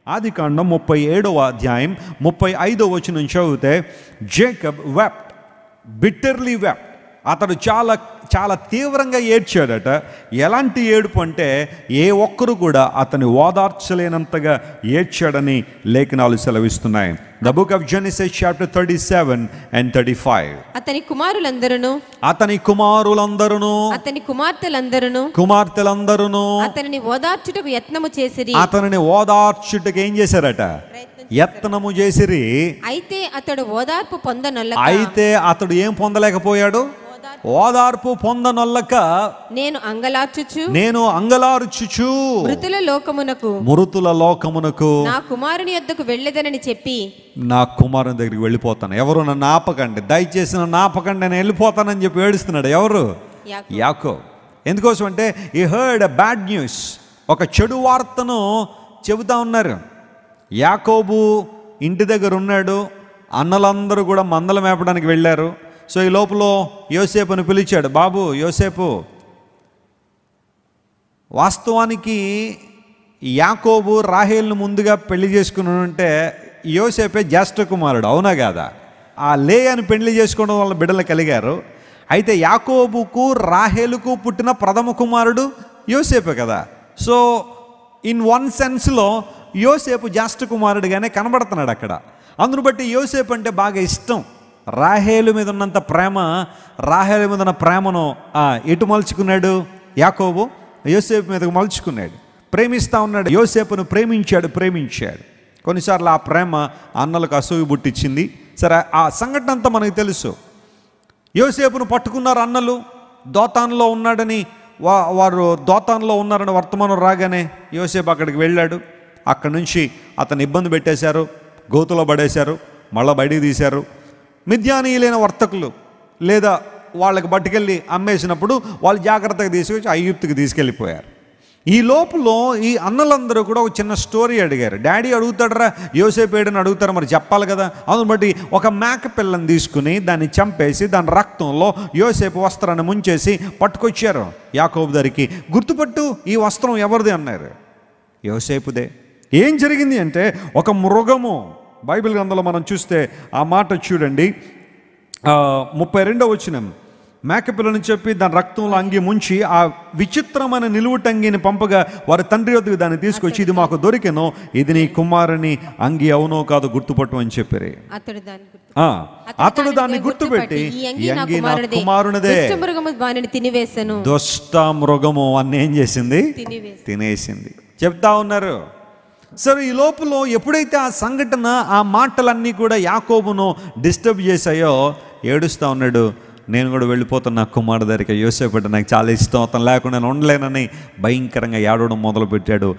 ఆది కాండం ముప్పై ఏడవ అధ్యాయం ముప్పై ఐదవ వచనం చదివితే జేకబ్ వెప్ట్ బిట్టర్లీ వెప్ట్ అతడు చాలా చాలా తీవ్రంగా ఏడ్చాడట ఎలాంటి ఏడుపు అంటే ఏ ఒక్కరు కూడా అతని ఓదార్చలేనంతగా ఏడ్చాడని లేఖనాలు సెలవిస్తున్నాయి the book of Genesis chapter thirty seven and thirty five అతని కుమారులందరూ అతని కుమారులందరూ అతని కుమార్తెలందరూ కుమార్తెలందరూ అతనిని ఓదార్చుటకు యత్నము చేసిరి అతనిని ఓదార్చుటకు ఏం చేశారట యత్నము చేసిరి అయితే అతడు ఓదార్పు పొందనొల్ల అయితే అతడు ఏం పొందలేకపోయాడు ఓదార్పు పొందనొల్లక నేను అంగలార్చుచు నేను అంగలార్చుచు మృతుల లోకమునకు మృతుల లోకమునకు నా కుమారుని యొద్దకు వెళ్ళేదనని చెప్పి నా కుమారుని దగ్గరికి వెళ్ళిపోతాను ఎవరు నన్ను ఆపకండి దయచేసి నన్ను ఆపకండి నేను వెళ్ళిపోతానని చెప్పి ఏడుస్తున్నాడు ఎవరు యాకోబు. యాకో ఎందుకోసం అంటే ఈ హర్డ్ బ్యాడ్ న్యూస్ ఒక చెడు వార్తను చెబుతా ఉన్నారు యాకోబు ఇంటి దగ్గర ఉన్నాడు అన్నలందరూ కూడా మందలు మేపడానికి వెళ్ళారు సో ఈ లోపల యోసేపుని పిలిచాడు బాబు యోసేపు వాస్తవానికి యాకోబు రాహేల్ను ముందుగా పెళ్లి చేసుకుని ఉంటే యోసేపే జ్యేష్ఠ కుమారుడు అవునా కాదా ఆ లే అని పెళ్లి చేసుకోవడం వల్ల బిడ్డలు కలిగారు అయితే యాకోబుకు రాహేలుకు పుట్టిన ప్రథమ కుమారుడు యోసేపే కదా సో ఇన్ వన్ సెన్స్లో యోసేపు జ్యేష్ఠ కుమారుడిగానే కనబడుతున్నాడు అక్కడ అందును బట్టి యోసేపు అంటే బాగా ఇష్టం రాహేలు మీద ఉన్నంత ప్రేమ రాహేలు మీద ఉన్న ప్రేమను ఆ, ఎటు మలుచుకున్నాడు యాకోబు యోసేపు మీదకు మలుచుకున్నాడు ప్రేమిస్తా ఉన్నాడు యోసేపును ప్రేమించాడు ప్రేమించాడు కొన్నిసార్లు ఆ ప్రేమ అన్నలకు అసూయ పుట్టించింది సరే ఆ సంఘటన అంతా మనకు తెలుసు యోసేపును పట్టుకున్నారు అన్నలు దోతాన్లో ఉన్నాడని వా వారు దోతాన్లో ఉన్నారని వర్తమానం రాగానే యోసేపు అక్కడికి వెళ్ళాడు అక్కడి నుంచి అతను ఇబ్బంది పెట్టేశారు గోతులో పడేశారు మళ్ళా బయటికి తీశారు మిథ్యానీయులైన వర్తకులు లేదా వాళ్ళకి పట్టుకెళ్ళి అమ్మేసినప్పుడు వాళ్ళు జాగ్రత్తగా తీసుకొచ్చి ఐగుప్తుకి తీసుకెళ్ళిపోయారు ఈ లోపల ఈ అన్నలందరూ కూడా ఒక చిన్న స్టోరీ అడిగారు డాడీ అడుగుతాడరా యోసేపు ఏడని అడుగుతారా మరి చెప్పాలి కదా అందుని బట్టి ఒక మేక పిల్లని తీసుకుని దాన్ని చంపేసి దాని రక్తంలో యోసేపు వస్త్రాన్ని ముంచేసి పట్టుకొచ్చారు యాకోబు దరికి గుర్తుపట్టు ఈ వస్త్రం ఎవరిది అన్నారు యోసేపుదే ఏం జరిగింది అంటే ఒక మృగము బైబిల్ గ్రంథంలో మనం చూస్తే ఆ మాట చూడండి ఆ, ముప్పై రెండో వచ్చిన మేకపిల్లని చెప్పి దాని రక్తంలో అంగి ముంచి ఆ విచిత్రమైన నిలువుటంగిని పంపగా వారి తండ్రి వద్దకు దాన్ని తీసుకొచ్చి ఇది మాకు దొరికెను ఇది నీ కుమారుని అంగి అవునో కాదు గుర్తుపట్టు అని చెప్పారు అతడు దాని గుర్తు ఆ, అతడు దాన్ని గుర్తుపెట్టి ఈ ఈ అంగి నా అంగి నా కుమారునిదే కుమారునిదే దుష్టమృగము వానిని తినివేశను దుష్ట మృగము అని ఏం చేసింది తినివేశను తినేసింది చెప్తా ఉన్నారు సరే ఈ లోపల ఎప్పుడైతే ఆ సంఘటన ఆ మాటలన్నీ కూడా యాకోబును డిస్టర్బ్ చేశాయో ఏడుస్తూ ఉన్నాడు నేను కూడా వెళ్ళిపోతున్నా కుమారుడు దగ్గరికి యోసేపు అంటే నాకు చాలా ఇష్టం అతను లేకుండా నేను ఉండలేనని భయంకరంగా ఏడవడం మొదలుపెట్టాడు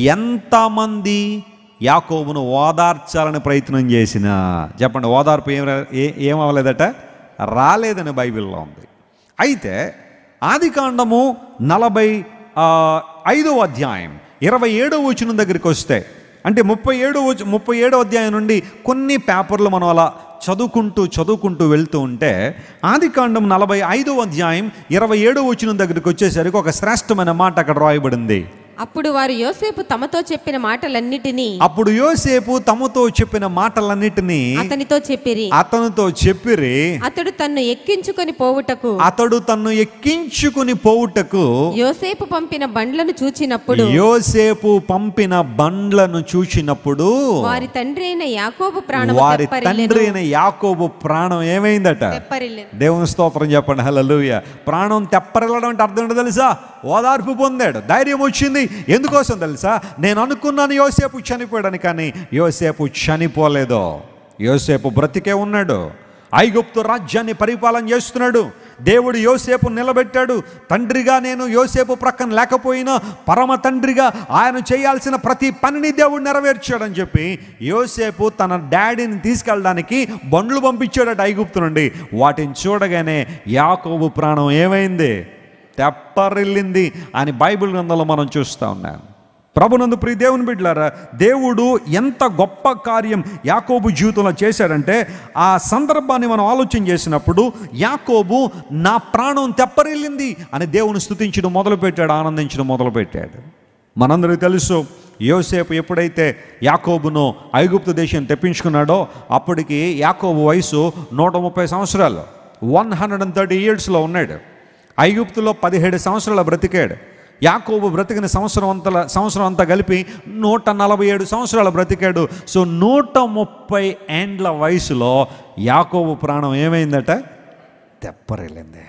ఎంతమంది యాకోబును ఓదార్చాలని ప్రయత్నం చేసినా చెప్పండి ఓదార్పు ఏం రా- ఏ ఏం అవ్వలేదట రాలేదని బైబిల్లో ఉంది అయితే ఆదికాండము నలభై ఆ, ఐదవ అధ్యాయం ఇరవై ఏడవ వచనం దగ్గరికి వస్తే అంటే ముప్పై ఏడో వచ- ముప్పై ఏడో అధ్యాయం నుండి కొన్ని పేపర్లు మనం అలా చదువుకుంటూ చదువుకుంటూ వెళ్తూ ఉంటే ఆదికాండం నలభై ఐదవ అధ్యాయం ఇరవై ఏడో వచనం దగ్గరికి వచ్చేసరికి ఒక శ్రేష్టమైన మాట అక్కడ రాయబడింది అప్పుడు వారు యోసేపు తమతో చెప్పిన మాటలన్నిటినీ అప్పుడు యోసేపు తమతో చెప్పిన మాటలన్నిటినీ అతనితో చెప్పిరి అతనితో చెప్పిరి అతడు తన్ను ఎక్కించుకొని పోవుటకు అతడు తన్ను ఎక్కించుకుని పోవుటకు యోసేపు పంపిన బండ్లను చూచినప్పుడు యోసేపు పంపిన బండ్లను చూచినప్పుడు వారి తండ్రి అయిన యాకోబు ప్రాణము వారి తెప్పరిల్లెను. తండ్రి అయిన యాకోబు ప్రాణం ఏమైందట తెప్పరిల్లెను. దేవుని స్తోత్రం చెప్పండి హల్లెలూయా ప్రాణం తెప్పరిల్లడం అంటే అర్థం ఏంటో తెలుసా ఓదార్పు పొందాడు ధైర్యం వచ్చింది ఎందుకోసం తెలుసా నేను అనుకున్నాను యోసేపు చనిపోయాడని కానీ యోసేపు చనిపోలేదు యోసేపు బ్రతికే ఉన్నాడు ఐగుప్తు రాజ్యాన్ని పరిపాలన చేస్తున్నాడు దేవుడు యోసేపు నిలబెట్టాడు తండ్రిగా నేను యోసేపు ప్రక్కన లేకపోయినా పరమ తండ్రిగా ఆయన చేయాల్సిన ప్రతి పనిని దేవుడు నెరవేర్చాడని చెప్పి యోసేపు తన డాడీని తీసుకెళ్ళడానికి బండ్లు పంపించాడట ఐగుప్తు నుండి వాటిని చూడగానే యాకోబు ప్రాణం ఏమైంది తెప్పరిల్లింది అని బైబిల్ గ్రంథంలో మనం చూస్తూ ఉన్నాం ప్రభునందు ప్రియ దేవుని బిడ్డలారా దేవుడు ఎంత గొప్ప కార్యం యాకోబు జీవితంలో చేశాడంటే ఆ సందర్భాన్ని మనం ఆలోచన చేసినప్పుడు యాకోబు నా ప్రాణం తెప్పరిల్లింది అని దేవుని స్థుతించడం మొదలుపెట్టాడు ఆనందించడం మొదలుపెట్టాడు మనందరికీ తెలుసు యోసేపు ఎప్పుడైతే యాకోబును ఐగుప్తు దేశం తెప్పించుకున్నాడో అప్పటికి యాకోబు వయసు నూట ముప్పై సంవత్సరాలు వన్ హండ్రెడ్ అండ్ థర్టీ ఇయర్స్లో ఉన్నాడు ఐగుప్తులో పదిహేడు సంవత్సరాల బ్రతికాడు యాకోబు బ్రతికిన సంవత్సరం అంతా సంవత్సరం అంతా కలిపి నూట నలభై ఏడు సంవత్సరాలు బ్రతికాడు సో నూట ముప్పై ఏండ్ల వయసులో యాకోబు ప్రాణం ఏమైందట తెప్పరిల్లింది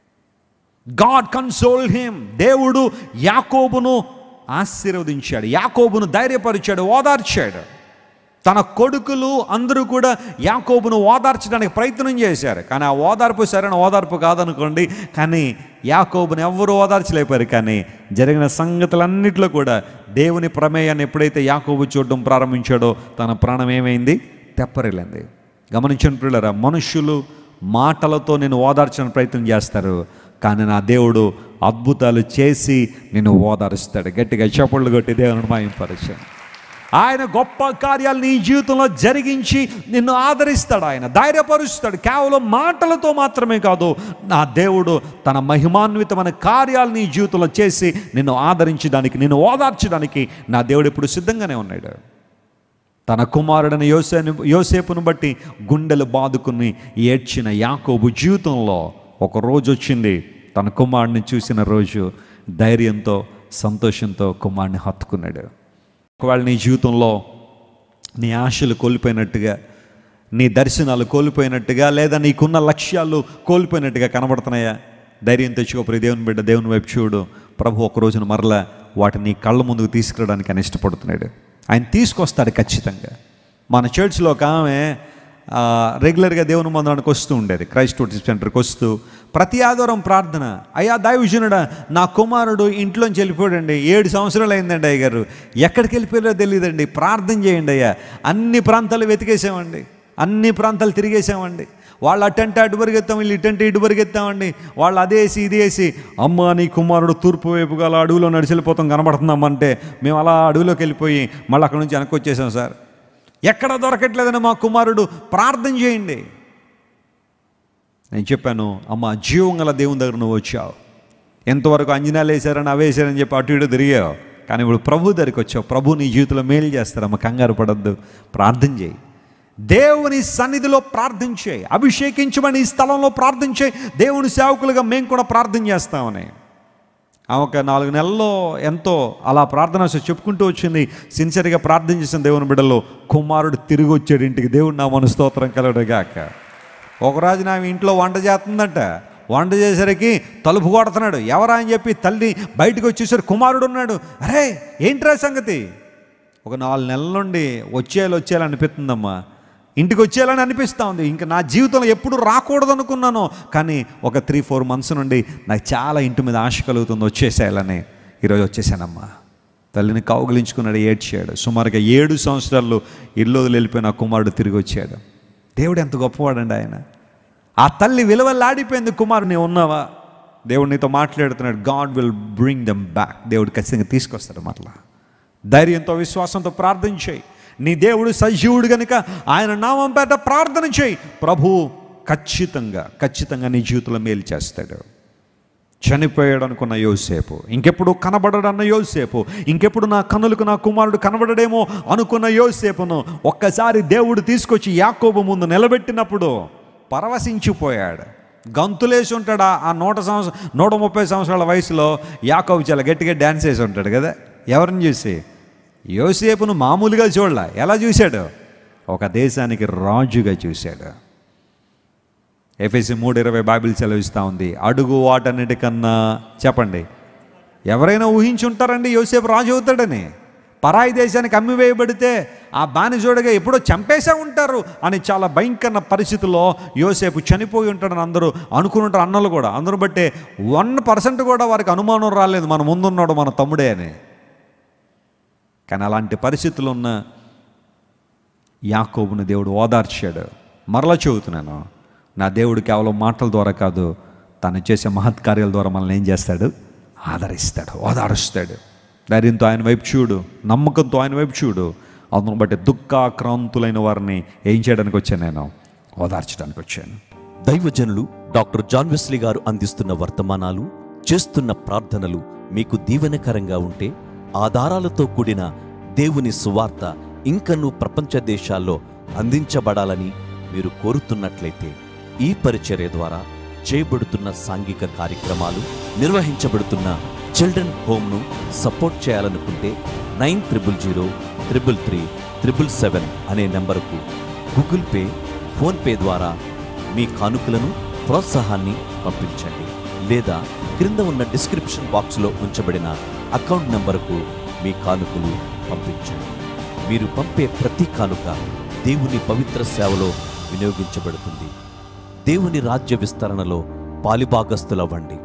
గాడ్ కన్సోల్ హిమ్ దేవుడు యాకోబును ఆశీర్వదించాడు యాకోబును ధైర్యపరిచాడు ఓదార్చాడు తన కొడుకులు అందరూ కూడా యాకోబును ఓదార్చడానికి ప్రయత్నం చేశారు కానీ ఆ ఓదార్పు సరైన ఓదార్పు కాదనుకోండి కానీ యాకోబుని ఎవ్వరూ ఓదార్చలేపారు కానీ జరిగిన సంగతులన్నింటిలో కూడా దేవుని ప్రమేయాన్ని ఎప్పుడైతే యాకోబు చూడడం ప్రారంభించాడో తన ప్రాణం ఏమైంది తెప్పరిల్లింది గమనించండి పిల్లరా మనుషులు మాటలతో నేను ఓదార్చడానికి ప్రయత్నం చేస్తారు కానీ నా దేవుడు అద్భుతాలు చేసి నిన్ను ఓదారుస్తాడు గట్టిగా చప్పళ్ళు కొట్టి దేవుని మాయింపరచాను ఆయన గొప్ప కార్యాలు నీ జీవితంలో జరిగించి నిన్ను ఆదరిస్తాడు ఆయన ధైర్యపరుస్తాడు కేవలం మాటలతో మాత్రమే కాదు నా దేవుడు తన మహిమాన్వితమైన కార్యాలు నీ జీవితంలో చేసి నిన్ను ఆదరించడానికి నిన్ను ఓదార్చడానికి నా దేవుడు ఇప్పుడు సిద్ధంగానే ఉన్నాడు తన కుమారుడని యోసేను యోసేపును బట్టి గుండెలు బాదుకుని ఏడ్చిన యాకోబు జీవితంలో ఒక రోజు వచ్చింది తన కుమారుడిని చూసిన రోజు ధైర్యంతో సంతోషంతో కుమారుడిని హత్తుకున్నాడు ఒకవేళ నీ జీవితంలో నీ ఆశలు కోల్పోయినట్టుగా నీ దర్శనాలు కోల్పోయినట్టుగా లేదా నీకున్న లక్ష్యాలు కోల్పోయినట్టుగా కనబడుతున్నాయా ధైర్యం తెచ్చుకో ప్రియ దేవుని బిడ్డ దేవుని వైపు చూడు ప్రభు ఒక రోజున మరలా వాటిని నీ కళ్ళ ముందుకు తీసుకురావడానికి ఆయన ఇష్టపడుతున్నాడు ఆయన తీసుకొస్తాడు ఖచ్చితంగా మన చర్చ్లో ఒక ఆమె ఆ, రెగ్యులర్గా దేవుని మందిరానికి వస్తూ ఉండేది క్రైస్ట్ టూరిస్ట్ సెంటర్కి వస్తూ ప్రతి ఆదివారం ప్రార్థన అయ్యా దైవజనుడా నా కుమారుడు ఇంట్లోంచి వెళ్ళిపోయాడండి ఏడు సంవత్సరాలు అయిందండి అయ్య గారు ఎక్కడికి వెళ్ళిపోయారో తెలియదండి ప్రార్థన చేయండి అయ్యా అన్ని ప్రాంతాలు వెతికేసామండి అన్ని ప్రాంతాలు తిరిగేసామండి వాళ్ళు అటంటే అటు పరిగెత్తాం వీళ్ళు ఇటంటే ఇటు పరిగెత్తామండి వాళ్ళు అదేసి ఇదేసి అమ్మ నీ కుమారుడు తూర్పు వైపు గల అడవిలో నడిచెళ్ళిపోతాం కనబడుతున్నామంటే మేము అలా అడవిలోకి వెళ్ళిపోయి మళ్ళీ అక్కడ నుంచి వెనక్కి వచ్చేసాం సార్ ఎక్కడ దొరకట్లేదని మా కుమారుడు ప్రార్థన చేయండి నేను చెప్పాను అమ్మ జీవం గల దేవుని దగ్గర నువ్వు వచ్చావు ఎంతవరకు అంజనాలు వేశారని అవి వేశారని చెప్పి అటు ఇటు తిరిగావు కానీ ఇప్పుడు ప్రభు దగ్గరికి వచ్చావు ప్రభు నీ జీవితంలో మేలు చేస్తారమ్మ కంగారు పడద్దు ప్రార్థన చేయి దేవుని సన్నిధిలో ప్రార్థన చేయి అభిషేకించమని ఈ స్థలంలో ప్రార్థన చేయి దేవుని సేవకులుగా మేము కూడా ప్రార్థన చేస్తామని ఆమె ఒక నాలుగు నెలల్లో ఎంతో అలా ప్రార్థన చేసి చెప్పుకుంటూ వచ్చింది సిన్సియర్గా ప్రార్థన చేసిన దేవుని బిడ్డలో కుమారుడు తిరిగి వచ్చాడు ఇంటికి దేవుడు నా మన స్తోత్రం కలగడుగాక ఒక రోజు ఆమె ఇంట్లో వంట చేస్తుందంట వంట చేసరికి తలుపు కొడుతున్నాడు ఎవరా అని చెప్పి తల్లి బయటకు వచ్చేసరికి కుమారుడు ఉన్నాడు అరే ఏంట్రా సంగతి ఒక నాలుగు నెలల నుండి వచ్చేయాలి వచ్చేయాలి అనిపిస్తుందమ్మా ఇంటికి వచ్చేయాలని అనిపిస్తూ ఉంది ఇంకా నా జీవితంలో ఎప్పుడు రాకూడదు అనుకున్నాను కానీ ఒక త్రీ ఫోర్ మంత్స్ నుండి నాకు చాలా ఇంటి మీద ఆశ కలుగుతుంది వచ్చేసేయాలని ఈరోజు వచ్చేసానమ్మా తల్లిని కౌగిలించుకున్నాడు ఏడ్చాడు సుమారుగా ఏడు సంవత్సరాలు ఇల్లు వదిలి వెళ్ళిపోయిన ఆ కుమారుడు తిరిగి వచ్చాడు దేవుడు ఎంత గొప్పవాడండి ఆయన ఆ తల్లి విలువలాడిపోయింది కుమారుడు నీవు ఉన్నావా దేవుడు నీతో మాట్లాడుతున్నాడు God will bring them back దేవుడు ఖచ్చితంగా తీసుకొస్తాడు మరలా ధైర్యంతో విశ్వాసంతో ప్రార్థన చేయి నీ దేవుడు సజీవుడు గనుక ఆయన నామం పేట ప్రార్థన చేయి ప్రభు ఖచ్చితంగా ఖచ్చితంగా నీ జీవితంలో మేలు చేస్తాడు చనిపోయాడు అనుకున్న యోసేపు ఇంకెప్పుడు కనబడడన్న యోసేపు ఇంకెప్పుడు నా కన్నులకు నా కుమారుడు కనబడడేమో అనుకున్న యోసేపును ఒక్కసారి దేవుడు తీసుకొచ్చి యాకోబు ముందు నిలబెట్టినప్పుడు పరవశించిపోయాడు గంతులేసి ఉంటాడు ఆ- ఆ నూట సంవత్సరం నూట ముప్పై సంవత్సరాల వయసులో యాకోబు చాలా గట్టిగా డ్యాన్స్ వేసి ఉంటాడు కదా ఎవరిని చూసి యోసేపును మామూలుగా చూడలే ఎలా చూశాడు ఒక దేశానికి రాజుగా చూశాడు ఎఫ్ఎస్సి మూడు ఇరవై బైబిల్ సెలవిస్తూ ఉంది అడుగు వాటన్నిటికన్నా చెప్పండి ఎవరైనా ఊహించుంటారండి యోసేపు రాజు అవుతాడని పరాయి దేశానికి అమ్మి వేయబడితే ఆ బానిజోడిగా ఎప్పుడో చంపేసే ఉంటారు అని చాలా భయంకర పరిస్థితుల్లో యోసేపు చనిపోయి ఉంటాడని అందరూ అనుకుని ఉంటారు అన్నలు కూడా అందరూ బట్టే వన్ పర్సెంట్ కూడా వారికి అనుమానం రాలేదు మన ముందున్నాడు మన తమ్ముడే అని కానీ అలాంటి పరిస్థితులు ఉన్న యాకోబుని దేవుడు ఓదార్చాడు మరలా చెబుతున్నాను నా దేవుడు కేవలం మాటల ద్వారా కాదు తను చేసే మహత్కార్యాల ద్వారా మనల్ని ఏం చేస్తాడు ఆదరిస్తాడు ఓదారుస్తాడు ధైర్యంతో ఆయన వైపు చూడు నమ్మకంతో ఆయన వైపు చూడు అందును బట్టి దుఃఖాక్రాంతులైన వారిని ఏం చేయడానికి వచ్చాను నేను ఓదార్చడానికి వచ్చాను దైవజనులు డాక్టర్ జాన్ వెస్లీ గారు అందిస్తున్న వర్తమానాలు చేస్తున్న ప్రార్థనలు మీకు దీవెనకరంగా ఉంటే ఆధారాలతో కూడిన దేవుని సువార్త ఇంకనూ ప్రపంచ దేశాల్లో అందించబడాలని మీరు కోరుతున్నట్లయితే ఈ పరిచర్య ద్వారా చేయబడుతున్న సాంఘిక కార్యక్రమాలు నిర్వహించబడుతున్న చిల్డ్రన్ హోమ్ను సపోర్ట్ చేయాలనుకుంటే nine triple zero triple three triple seven అనే నెంబరుకు గూగుల్ పే ఫోన్పే ద్వారా మీ కానుకలను ప్రోత్సాహాన్ని పంపించండి లేదా క్రింద ఉన్న డిస్క్రిప్షన్ బాక్స్లో ఉంచబడిన అకౌంట్ నంబరుకు మీ కానుకలు పంపించండి మీరు పంపే ప్రతి కానుక దేవుని పవిత్ర సేవలో వినియోగించబడుతుంది దేవుని రాజ్య విస్తరణలో పాలిభాగస్తులవ్వండి